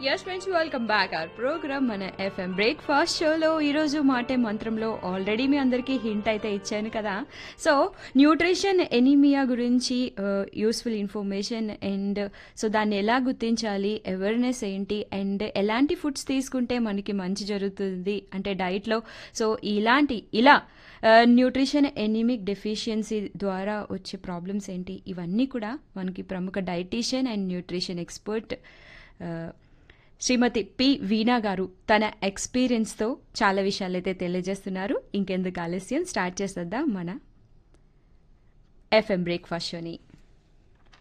yes friends welcome back our programme మన FM breakfast షోలో ఈరోజు మాటే మంత్రంలో ఆల్రెడీ మీ అందరికీ హింట్ అయితే ఇచ్చాను కదా సో న్యూట్రిషన్ ఎనీమియా గురించి యూస్ఫుల్ ఇన్ఫర్మేషన్ అండ్ సో దాన్ని ఎలా గుర్తించాలి అవేర్నెస్ ఏంటి అండ్ ఎలాంటి ఫుడ్స్ తీసుకుంటే మనకి మంచి జరుగుతుంది అంటే డైట్లో సో ఇలాంటి ఇలా న్యూట్రిషన్ ఎనిమిక్ డెఫిషియన్సీ ద్వారా వచ్చే ప్రాబ్లమ్స్ ఏంటి ఇవన్నీ కూడా మనకి ప్రముఖ dietician and nutrition expert Srimathi P Veena garu తన ఎక్స్పీరియన్స్తో చాలా విషయాలు అయితే తెలియజేస్తున్నారు ఇంకెందుకు ఆలస్యం స్టార్ట్ చేసేద్దాం మన ఎఫ్ఎం బ్రేక్ఫాస్ట్ షోని